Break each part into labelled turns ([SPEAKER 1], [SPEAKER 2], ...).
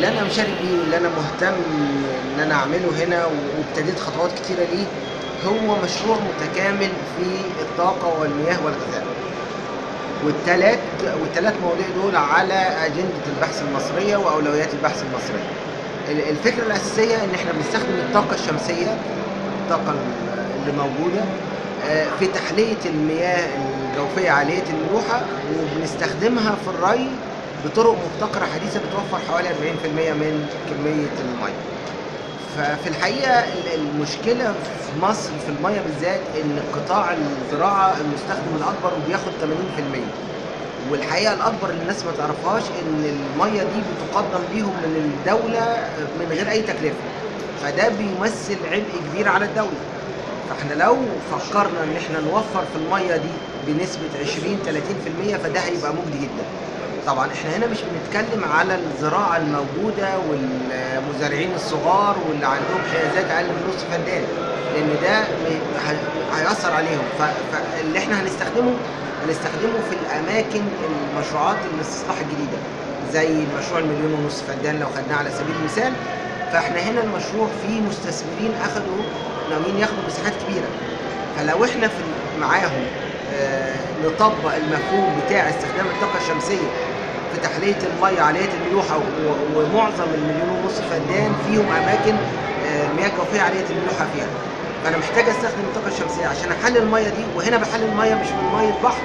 [SPEAKER 1] اللي انا مشارك بيه واللي انا مهتم ان انا اعمله هنا وابتديت خطوات كتيره ليه هو مشروع متكامل في الطاقه والمياه والغذاء والثلاث والثلاث مواضيع دول على اجنده البحث المصريه واولويات البحث المصريه ال- الفكره الاساسيه ان احنا بنستخدم الطاقه الشمسيه الطاقه اللي موجوده آه، في تحليه المياه الجوفيه عاليه الملوحه وبنستخدمها في الري بطرق مبتكره حديثه بتوفر حوالي 40% من كميه الميه. ففي الحقيقه ال- المشكله في مصر في الميه بالذات ان قطاع الزراعه المستخدم الاكبر وبياخد 80% والحقيقه الاكبر اللي الناس ما تعرفهاش ان الميه دي بتقدم ليهم من الدوله من غير اي تكلفه فده بيمثل عبء كبير على الدوله فاحنا لو فكرنا ان احنا نوفر في الميه دي بنسبه 20 30% فده هيبقى مجدي جدا طبعا احنا هنا مش بنتكلم على الزراعه الموجوده والمزارعين الصغار واللي عندهم حيازات اقل من نص فدان لان ده م- ه- هيأثر عليهم ف- فاللي احنا هنستخدمه هنستخدمه في الاماكن المشروعات الاستصلاح الجديده زي مشروع المليون ونص فدان لو خدناه على سبيل المثال فاحنا هنا المشروع فيه مستثمرين اخدوا ناويين ياخدوا مساحات كبيره فلو احنا في معاهم آه، نطبق المفهوم بتاع استخدام الطاقه الشمسيه في تحليه الميه عاليه الملوحه و- ومعظم المليون ونص فدان فيهم اماكن آه، المياه الجوفيه عاليه الملوحه فيها فانا محتاج استخدم الطاقه الشمسيه عشان احلل الميه دي وهنا بحلل الميه مش من ميه بحر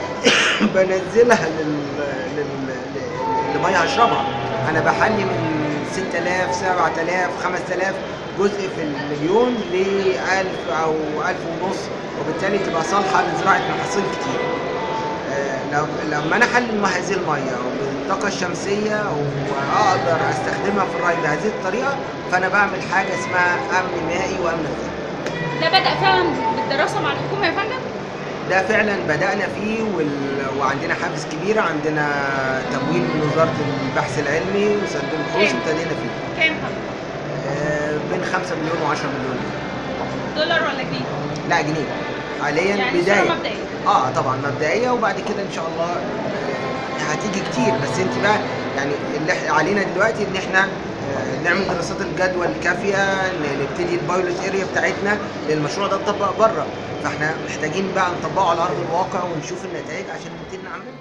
[SPEAKER 1] بنزلها لل... لل... لل- لميه هشربها انا بحلي من 6000 7000 5000 جزء في المليون ل 1000 او 1000 ونص وبالتالي تبقى صالحه لزراعه محاصيل كتير آه، لو لما انا احلل هذه الميه بالطاقه الشمسيه واقدر استخدمها في الري بهذه الطريقه فانا بعمل حاجه اسمها امن مائي وامن غذائي
[SPEAKER 2] ده بدأ فعلا بالدراسة مع الحكومة يا فندم؟
[SPEAKER 1] ده فعلا بدأنا فيه وال... وعندنا حافز كبير عندنا تمويل من وزارة البحث العلمي وصندوق البحوث
[SPEAKER 2] كام؟
[SPEAKER 1] وابتدينا فيه
[SPEAKER 2] كام حضرتك؟
[SPEAKER 1] آه، بين 5 مليون و10 مليون
[SPEAKER 2] دولار ولا جنيه؟
[SPEAKER 1] لا جنيه حاليا
[SPEAKER 2] يعني
[SPEAKER 1] بداية
[SPEAKER 2] صورة مبدئية
[SPEAKER 1] اه طبعا مبدئية وبعد كده ان شاء الله آه، هتيجي كتير بس انت بقى يعني اللي إحنا علينا دلوقتي ان احنا آه، نعمل دراسات الجدوى الكافيه ن- نبتدي البايلوت اريا بتاعتنا للمشروع ده اتطبق بره فاحنا محتاجين بقى نطبقه على ارض الواقع ونشوف النتائج عشان نبتدي نعمله